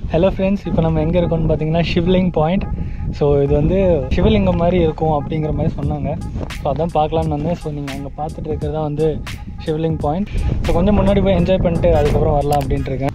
Hello friends இப்போ நம்ம எங்கே இருக்கோம்னு பார்த்தீங்கன்னா ஷிவ்லிங் பாயிண்ட் ஸோ இது வந்து சிவலிங்கம் மாதிரி இருக்கும் அப்படிங்கிற மாதிரி சொன்னாங்க ஸோ அதான் பார்க்கலான்னு வந்தேன் ஸோ நீங்கள் அங்கே பார்த்துட்டு இருக்கிறதா வந்து ஷிவ்லிங் பாயிண்ட் ஸோ கொஞ்சம் முன்னாடி போய் என்ஜாய் பண்ணிட்டு அதுக்கப்புறம் வரலாம் அப்படின்ட்டு இருக்கேன்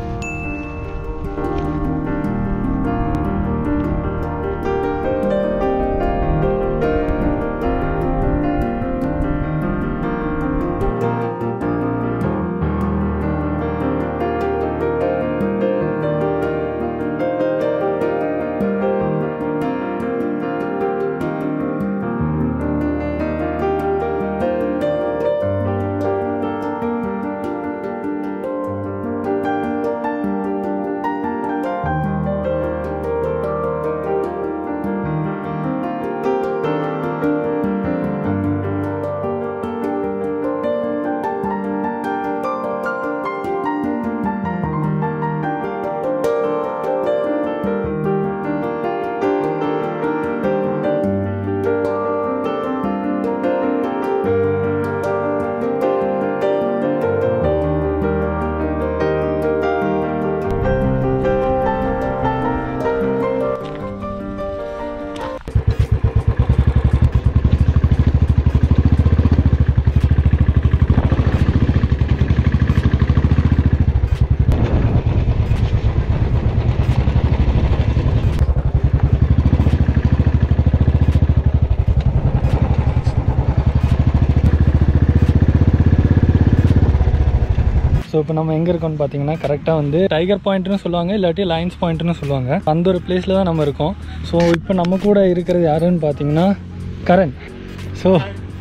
ஸோ இப்போ நம்ம எங்கே இருக்கோம்னு பார்த்தீங்கன்னா கரெக்டாக வந்து டைகர் பாயிண்ட்னு சொல்லுவாங்க இல்லாட்டி லைன்ஸ் பாயிண்ட்னு சொல்லுவாங்க அந்த ஒரு பிளேஸில் தான் நம்ம இருக்கோம் ஸோ இப்போ நம்ம கூட இருக்கிறது யாருன்னு பார்த்தீங்கன்னா கரண் ஸோ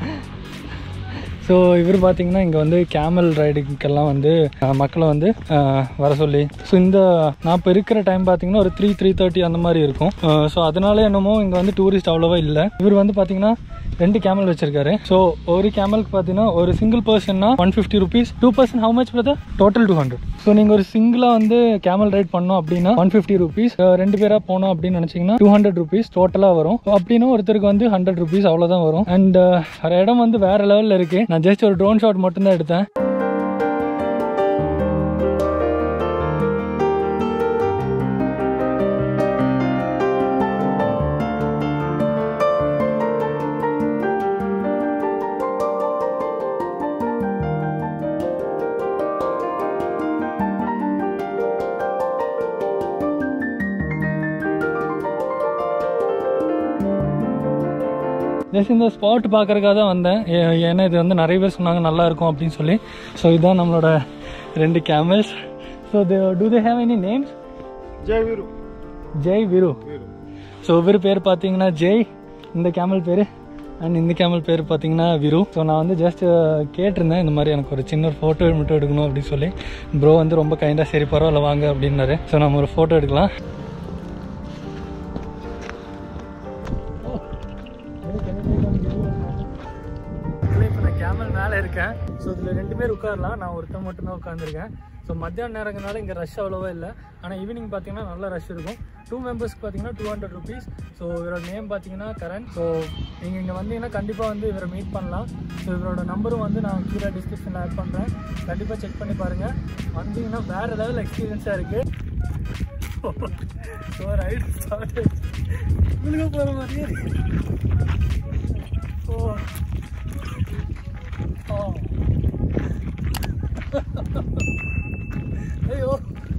ஸோ இவர் பார்த்தீங்கன்னா இங்கே வந்து கேமல் ரைடிங்கெல்லாம் வந்து அஹ், மக்களை வந்து அஹ், வர சொல்லி ஸோ இந்த நான் இப்போ இருக்கிற டைம் பார்த்தீங்கன்னா ஒரு த்ரீ த்ரீ தேர்ட்டி அந்த மாதிரி இருக்கும் ஸோ அதனால என்னமோ இங்கே வந்து டூரிஸ்ட் அவ்வளோவா இல்லை இவர் வந்து பார்த்தீங்கன்னா ரெண்டு கேமல் வச்சிருக்காரு ஸோ ஒரு கேமலுக்கு பார்த்தீங்கன்னா ஒரு சிங்கிள் பர்சன்னா one fifty rupees two person how much brother total two hundred so நீங்கள் ஒரு சிங்கிளாக வந்து கேமல் ரைட் பண்ணோம் அப்படின்னா ஒன் ஃபிஃப்டி ருபீஸ் ரெண்டு பேராக போனோம் அப்படின்னு நினச்சிங்கன்னா டூ ஹண்ட்ரட் ருபீஸ் டோட்டலாக வரும் So, அப்படின்னா ஒருத்தருக்கு வந்து ஹண்ட்ரட் ருபீஸ் அவ்வளோதான் வரும் அண்ட் இடம் வந்து வேற லெவலில் இருக்கு நான் ஜஸ்ட் ஒரு ட்ரோன் ஷாட் மட்டும்தான் எடுத்தேன் ஜஸ்ட் இந்த ஸ்பாட் பார்க்கறதுக்காக தான் வந்தேன் ஏ- ஏன்னா இது வந்து நிறைய பேர் சொன்னாங்க நல்லா இருக்கும் அப்படின்னு சொல்லி ஸோ இதுதான் நம்மளோட ரெண்டு camels so do they have any names Jai Veeru Jai Veeru so இவர் பேர் பார்த்தீங்கன்னா ஜெய் இந்த கேமல் பேர் அண்ட் இந்த கேமல் பேர் பார்த்தீங்கன்னா விரு ஸோ நான் வந்து ஜஸ்ட் கேட்டிருந்தேன் இந்த மாதிரி எனக்கு ஒரு சின்ன ஒரு ஃபோட்டோ மட்டும் எடுக்கணும் அப்படின்னு சொல்லி ப்ரோ வந்து ரொம்ப கைண்டாக சரி பரவாயில்ல வாங்க அப்படின்னாரு ஸோ நம்ம ஒரு ஃபோட்டோ எடுக்கலாம் இப்போ நான் கேமல் மேலே இருக்கேன் ஸோ இதில் ரெண்டு பேர் உட்காரலாம் நான் ஒருத்தன் மட்டும் தான் உட்காந்துருக்கேன் ஸோ மத்தியான நேரங்கனால இங்கே ரஷ் அவ்வளோவா இல்லை ஆனால் ஈவினிங் பார்த்தீங்கன்னா நல்ல ரஷ் இருக்கும் டூ மெம்பர்ஸ்க்கு பார்த்தீங்கன்னா டூ ஹண்ட்ரட் ருபீஸ் ஸோ இவரோட நேம் பார்த்தீங்கன்னா கரண் ஸோ நீங்கள் இங்கே வந்தீங்கன்னா கண்டிப்பாக வந்து இவரை மீட் பண்ணலாம் ஸோ இவரோட நம்பரும் வந்து நான் கீழே டிஸ்கிரிப்ஷனில் ஆட் பண்ணுறேன் கண்டிப்பாக செக் பண்ணி பாருங்கள் வந்தீங்கன்னா வேறு லெவல் எக்ஸ்பீரியன்ஸாக இருக்குது ஸோ ரைட் ஸ்டார்ட் விழுக போகிற மாதிரியே இருக்கு ஓ Oh. Hey, oh.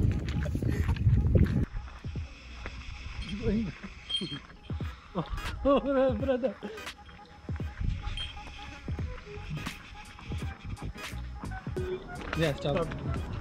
oh, oh, brother. Yeah, stop.